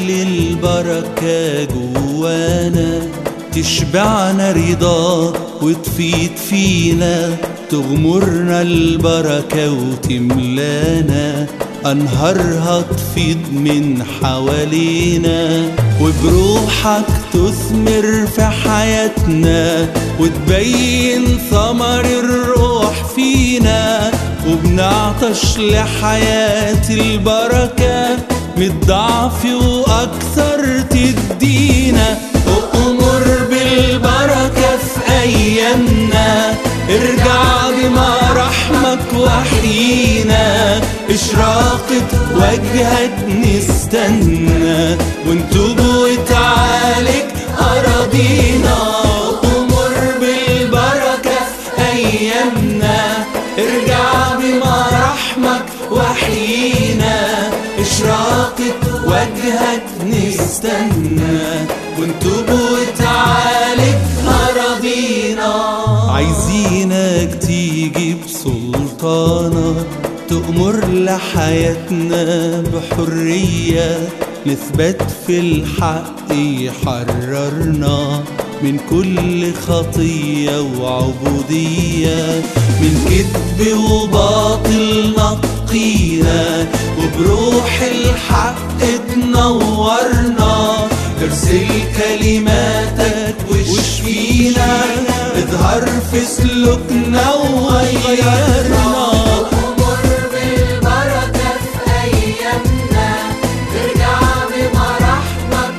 تملي البركة جوانا تشبعنا رضا وتفيد فينا تغمرنا البركة وتملانا أنهارها تفيض من حوالينا وبروحك تثمر في حياتنا وتبين ثمر الروح فينا وبنعطش لحياة البركة من الضعف وأكثر تدينا وأمر بالبركة في أيامنا ارجع بمراحمك وحينا إشراقة وجهك نستنى ونتوب وتعالج أراضينا أمر بالبركة في أيامنا ارجع بمراحمك وحينا إشراقة وجهك نستنى ونتوب وتعالج أراضينا عايزينك تيجي بسلطانك تأمر لحياتنا بحرية نثبت في الحق يحررنا من كل خطية وعبودية من كذب وباطل نقينا وبروح الحق تنورنا ارسل كلماتك واشفينا اظهر في سلوكنا وغيرنا أمر بالبركة في أيامنا ترجع بمراحمك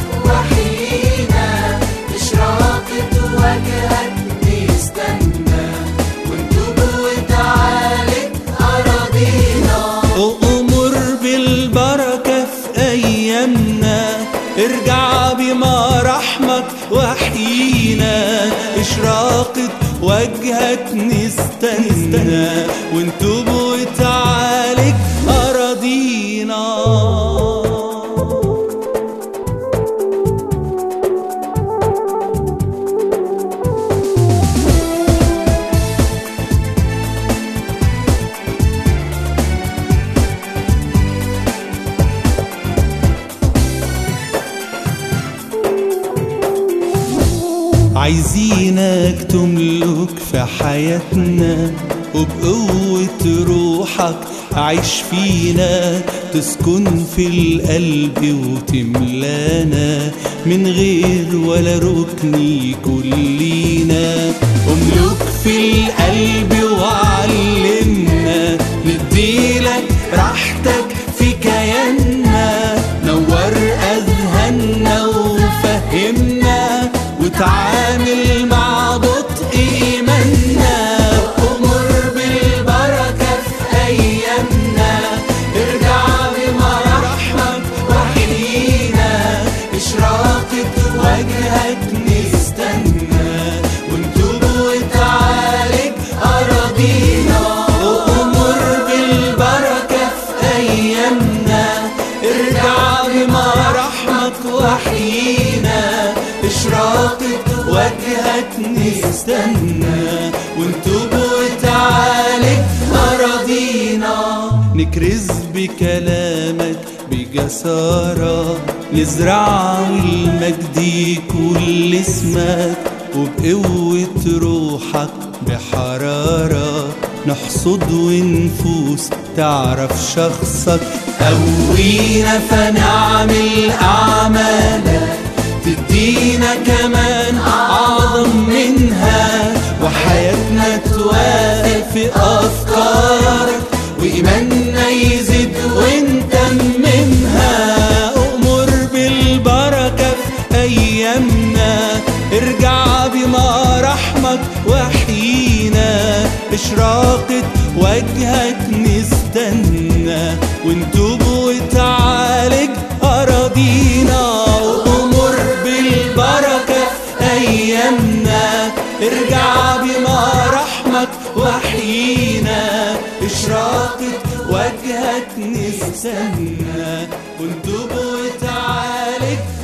وحينا إشراقة وجهك نستنى ونتوب وتعالج أراضينا أمر بالبركة في أيامنا ارجع بمراحمك وحينا إشراقة وجهك نستنى ونتوب وتعالج أراضينا عايزينك تملك في حياتنا وبقوة روحك عيش فينا تسكن في القلب وتملانا من غير ولا ركن كلنا املك في القلب وعلمنا نديلك راحتك في كياننا نور اذهاننا وفهمنا وتعامل مع بطء ايماننا امر بالبركه في ايامنا ارجع بمراحمك وحينا اشراقة وجهك نستنى ونتوب وتعالج اراضينا وامر بالبركه في ايامنا ارجع بمراحمك وحينا إشراقة وجهك نستنى ونتوب وتعالج أراضينا نكرز بكلامك بجسارة نزرع المجد كل اسمك وبقوة روحك بحرارة نحصد ونفوس تعرف شخصك قوينا فنعمل أعمالك تدينا كمان أعظم منها وحياتنا توافق أفكارك وإيماننا يزيد ونتممها أمر بالبركة في أيامنا ارجع بمراحمك وحينا إشراقة وجهك نستنى ونتوب وتعالج أراضينا وأمر بالبركة في أيامنا ارجع بمراحمك وحينا إشراقة وجهك نستنى ونتوب وتعالج